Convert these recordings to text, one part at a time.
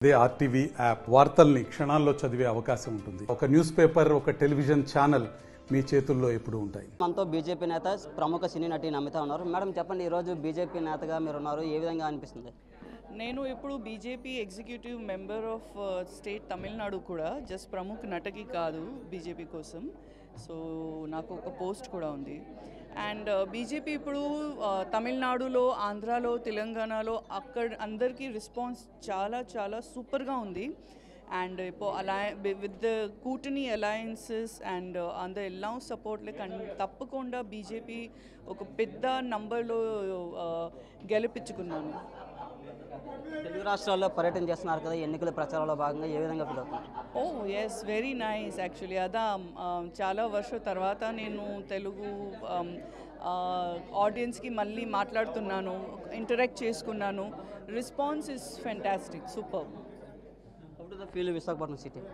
అదే RTV app వార్తల్ని క్షణాల్లో చదివే అవకాశం ఉంటుంది ఒక న్యూస్ పేపర్ ఒక టెలివిజన్ ఛానల్ మీ చేతుల్లో ఎప్పుడూ ఉంటాయి మనతో బీజేపీ నేత ప్రముఖ సినీ నటి నమిత ఉన్నారు మేడం చెప్పండి ఈరోజు బీజేపీ నేతగా మీరు ఉన్నారు ఏ విధంగా అనిపిస్తుంది నేను ఇప్పుడు BJP executive member of state Tamil Nadu కూడా జస్ట్ ప్రముఖ నటకి కాదు బీజేపీ కోసం సో నాకు ఒక పోస్ట్ కూడా ఉంది అండ్ బీజేపీ ఇప్పుడు ఆ, తమిళనాడులో ఆంధ్రాలో తెలంగాణలో అక్కడ అందరికీ రెస్పాన్స్ చాలా చాలా సూపర్గా ఉంది అండ్ இப்போ అలయ విత్ ద కూటమి అలయన్సెస్ అండ్ అంద ఎல்லாம் సపోర్ట్లే కన్ తప్పకుండా బీజేపీ ఒక పెద్ద నంబర్లో గెలిపించుకున్నాను తెలుగు రాష్ట్రాల్లో పర్యటన చేస్తున్నారు కదా ఎన్నికల ప్రచారంలో భాగంగా ఏ విధంగా ఫీల్ అవుతున్నారు oh yes very nice actually అదా um, చాలా వర్షం తర్వాత నేను తెలుగు ఆడియన్స్కి మళ్ళీ మాట్లాడుతున్నాను ఇంటరాక్ట్ చేసుకున్నాను రెస్పాన్స్ ఇస్ ఫెంటాస్టిక్ సూపర్ అప్పుడు the feel Visakhapatnam city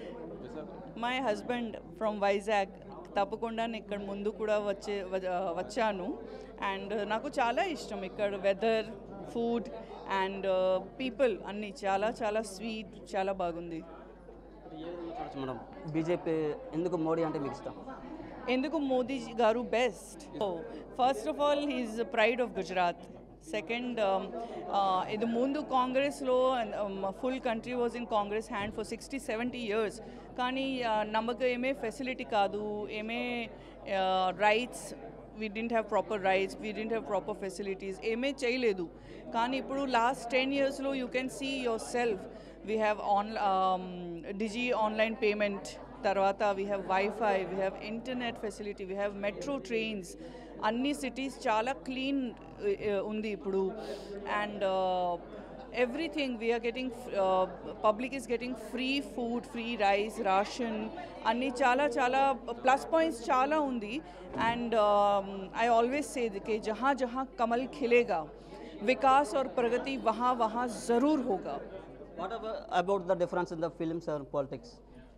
my husband from Vizag తప్పకుండా నేను ఇక్కడ ముందు కూడా వచ్చే వ- వచ్చాను అండ్ నాకు చాలా ఇష్టం ఇక్కడ వెదర్ ఫుడ్ అండ్ పీపుల్ అన్నీ చాలా చాలా స్వీట్ చాలా బాగుంది ఏ విధంగా చూడొచ్చు మేడం బీజేపీ ఎందుకు మోడీ అంటే మీకు ఇష్టం ఎందుకు Modi garu best first of all he's pride of Gujarat second ఇది ముందు కాంగ్రెస్లో full country was in Congress hand for sixty seventy years కానీ uh, నమ్మకం ఏమే ఫెసిలిటీ కాదు ఏమే rights we didn't have proper rights we didn't have proper facilities ఏమీ చేయలేదు కానీ ఇప్పుడు లాస్ట్ టెన్ ఇయర్స్లో you can see yourself we have on digi online payment తర్వాత we have wifi we have internet facility we have metro trains అన్ని cities చాలా clean ఉంది ఇప్పుడు and everything we are getting public is getting free food free rice ration అన్నీ చాలా చాలా plus points చాలా ఉంది అండ్ ఐ ఆల్వేస్ సే कि जहाँ जहाँ कमल खिलेगा विकास और प्रगति वहाँ वहाँ ज़रूर होगा what about the difference in the films and politics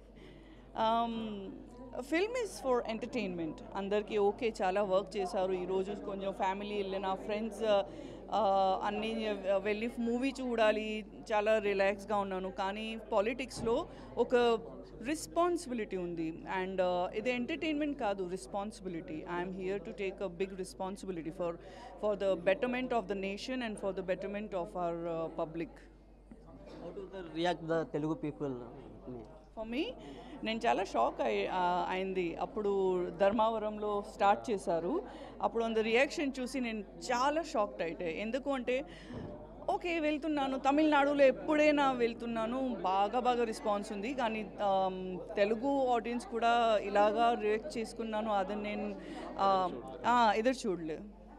film is for entertainment అందరికీ ఓకే చాలా వర్క్ చేశారు ఈరోజు కొంచెం ఫ్యామిలీ వెళ్ళిన ఫ్రెండ్స్ అన్నీ వెళ్ళి మూవీ చూడాలి చాలా రిలాక్స్గా ఉన్నాను కానీ పాలిటిక్స్లో ఒక రెస్పాన్సిబిలిటీ ఉంది అండ్ ఇది ఎంటర్టైన్మెంట్ కాదు responsibility I'm here to take a big responsibility for for the betterment of the nation and for the betterment of our public how to the react the Telugu people for me నేను చాలా shock అయి ఆ, అయింది అప్పుడు ధర్మావరంలో start చేశారు అప్పుడు అంత reaction చూసి నేను చాలా షాక్డ్ అయితే ఎందుకు అంటే ఓకే వెళ్తున్నాను తమిళనాడులో ఎప్పుడైనా వెళ్తున్నాను బాగా బాగా రెస్పాన్స్ ఉంది కానీ ఆమ్, తెలుగు ఆడియన్స్ కూడా ఇలాగా రియాక్ట్ చేసుకున్నాను అది నేను ఆ, ఆ, ఎదురు చూడలే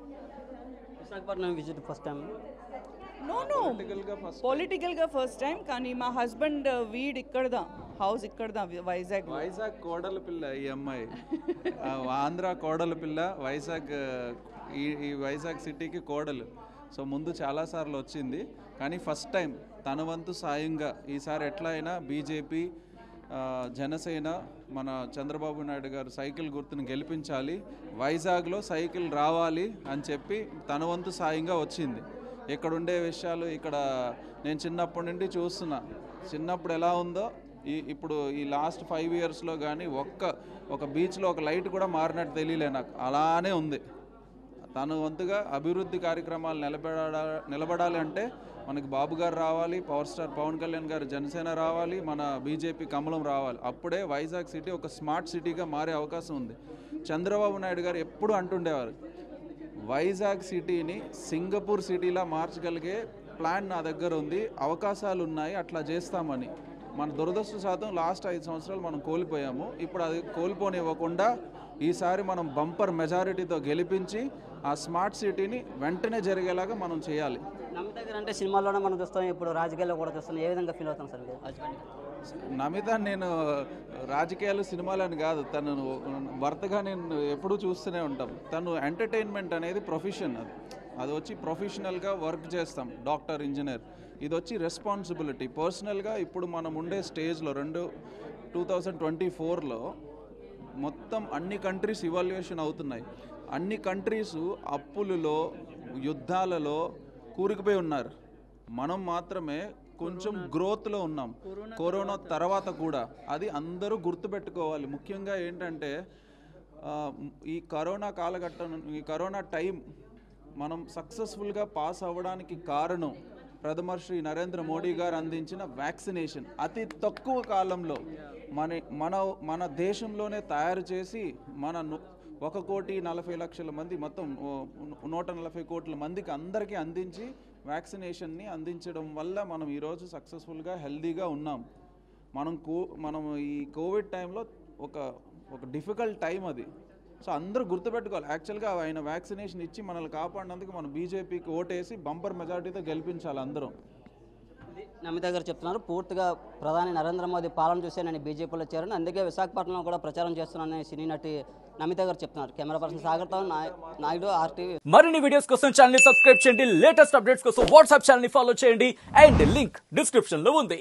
Visakhapatnam visit first time no no పొలిటికల్గా ఫస్ట్ టైం కానీ మా హస్బెండ్ వీడ్ ఇక్కడదా హౌస్ ఇక్కడదా వైజాగ్ వైజాగ్ కోడల పిల్ల ఈ అమ్మాయి ఆ, ఆంధ్ర కోడల పిల్ల వైజాగ్ ఆ, ఈ ఈ వైజాగ్ సిటీకి కోడలు సో ముందు చాలాసార్లు వచ్చింది కానీ ఫస్ట్ టైం తన వంతు సాయంగా ఈసారి ఎట్లా అయినా బీజేపీ జనసేన మన చంద్రబాబు నాయుడు గారు సైకిల్ గుర్తును గెలిపించాలి వైజాగ్లో సైకిల్ రావాలి అని చెప్పి తన వంతు సాయంగా వచ్చింది ఇక్కడ ఉండే విషయాలు ఇక్కడ నేను చిన్నప్పటి నుండి చూస్తున్నా చిన్నప్పుడు ఎలా ఉందో ఈ ఇప్పుడు ఈ లాస్ట్ ఫైవ్ ఇయర్స్లో కానీ ఒక్క ఒక బీచ్లో ఒక లైట్ కూడా మారినట్టు తెలియలే నాకు అలానే ఉంది తను వంతుగా అభివృద్ధి కార్యక్రమాలు నిలబడా నిలబడాలి అంటే మనకి బాబు గారు రావాలి పవర్ స్టార్ పవన్ కళ్యాణ్ గారు జనసేన రావాలి మన బీజేపీ కమలం రావాలి అప్పుడే వైజాగ్ సిటీ ఒక స్మార్ట్ సిటీగా మారే అవకాశం ఉంది చంద్రబాబు నాయుడు గారు ఎప్పుడు అంటుండేవారు వైజాగ్ సిటీని సింగపూర్ సిటీలా మార్చగలిగే ప్లాన్ నా దగ్గర ఉంది అవకాశాలు ఉన్నాయి అట్లా చేస్తామని మన దురదృష్ట శాతం లాస్ట్ ఐదు సంవత్సరాలు మనం కోల్పోయాము ఇప్పుడు అది కోల్పోనివ్వకుండా ఈసారి మనం బంపర్ మెజారిటీతో గెలిపించి ఆ స్మార్ట్ సిటీని వెంటనే జరిగేలాగా మనం చేయాలి నమ్మిత గారు అంటే సినిమాల్లోనే మనం చూస్తాం ఇప్పుడు రాజకీయాల్లో కూడా చూస్తాం ఏ విధంగా ఫీల్ అవుతాం సార్ మీరు హస్బెండ్ నమిత నేను రాజకీయాలు సినిమాలని కాదు తను భర్తగా నేను ఎప్పుడూ చూస్తూనే ఉంటాం తను ఎంటర్టైన్మెంట్ అనేది ప్రొఫెషన్ అది అది వచ్చి ప్రొఫెషనల్గా వర్క్ చేస్తాం డాక్టర్ ఇంజనీర్ ఇది వచ్చి రెస్పాన్సిబిలిటీ పర్సనల్గా ఇప్పుడు మనం ఉండే స్టేజ్లో రెండు టూ థౌజండ్ ట్వంటీ ఫోర్లో మొత్తం అన్ని కంట్రీస్ ఇవాల్యుయేషన్ అవుతున్నాయి అన్ని కంట్రీస్ అప్పులలో యుద్ధాలలో కూరుకుపోయి ఉన్నారు మనం మాత్రమే కొంచెం గ్రోత్లో ఉన్నాం కరోనా తర్వాత కూడా అది అందరూ గుర్తుపెట్టుకోవాలి ముఖ్యంగా ఏంటంటే ఆ, ఈ కరోనా కాలఘట్టం ఈ కరోనా టైం మనం సక్సెస్ఫుల్గా పాస్ అవ్వడానికి కారణం ప్రథమ శ్రీ నరేంద్ర మోడీ గారు అందించిన వ్యాక్సినేషన్ అతి తక్కువ కాలంలో మన మన మన దేశంలోనే తయారు చేసి మన ను- ఒక కోటి నలభై లక్షల మంది మొత్తం ఓ, నూట నలభై కోట్ల మందికి అందరికీ అందించి వ్యాక్సినేషన్ని అందించడం వల్ల మనం ఈరోజు సక్సెస్ఫుల్గా హెల్దీగా ఉన్నాం మనం కో మనం ఈ కోవిడ్ టైంలో ఒక ఒక డిఫికల్ట్ టైం అది సో అందరూ గుర్తుపెట్టుకోవాలి యాక్చువల్గా ఆయన వ్యాక్సినేషన్ ఇచ్చి మనల్ని కాపాడినందుకు మనం బీజేపీకి ఓటేసి బంపర్ మెజారిటీతో గెలిపించాలి అందరం నమిత గారు చెప్తున్నారు పూర్తిగా ప్రధాని నరేంద్ర మోదీ పాలన చూసే నేను బీజేపీలో చేరాను అందుకే విశాఖపట్నంలో కూడా ప్రచారం చేస్తున్నానని సినీ నటి నమిత గారు చెప్తున్నారు కెమెరా పర్సన్ సాగర్తో నాయ- నాయుడు ఆర్టీవీ మరిన్ని వీడియోస్ కోసం ఛానల్ ని సబ్స్క్రైబ్ చేయండి లేటెస్ట్ అప్డేట్స్ కోసం వాట్సాప్ ఛానల్ ని ఫాలో చేయండి అండ్ లింక్ డిస్క్రిప్షన్ లో ఉంది